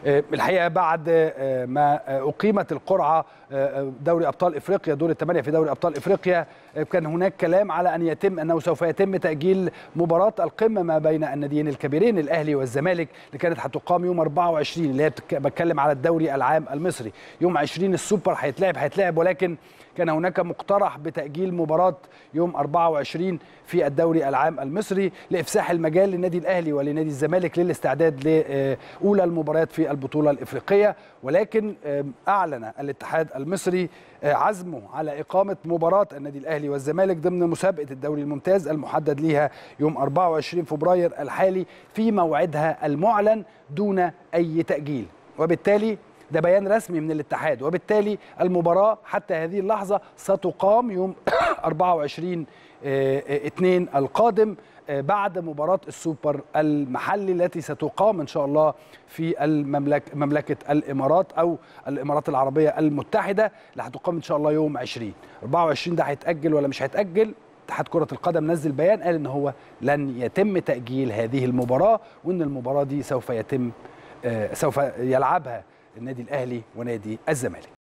الحقيقه بعد ما اقيمت القرعه دوري ابطال افريقيا دور الثمانيه في دوري ابطال افريقيا كان هناك كلام على ان يتم انه سوف يتم تاجيل مباراه القمه ما بين الناديين الكبيرين الاهلي والزمالك اللي كانت هتقام يوم 24 اللي هي بتكلم على الدوري العام المصري يوم 20 السوبر هيتلعب هيتلعب ولكن كان هناك مقترح بتاجيل مباراه يوم 24 في الدوري العام المصري لافساح المجال للنادي الاهلي ولنادي الزمالك للاستعداد لاولى المباريات في البطوله الافريقيه ولكن اعلن الاتحاد المصري عزمه على اقامه مباراه النادي الاهلي والزمالك ضمن مسابقه الدوري الممتاز المحدد ليها يوم 24 فبراير الحالي في موعدها المعلن دون اي تاجيل وبالتالي ده بيان رسمي من الاتحاد وبالتالي المباراة حتى هذه اللحظة ستقام يوم 24 2 القادم بعد مباراة السوبر المحلي التي ستقام إن شاء الله في المملكة مملكة الإمارات أو الإمارات العربية المتحدة اللي هتقام إن شاء الله يوم 20 24 ده هيتأجل ولا مش هيتأجل اتحاد كرة القدم نزل بيان قال إن هو لن يتم تأجيل هذه المباراة وإن المباراة دي سوف يتم سوف يلعبها النادي الاهلي ونادي الزمالك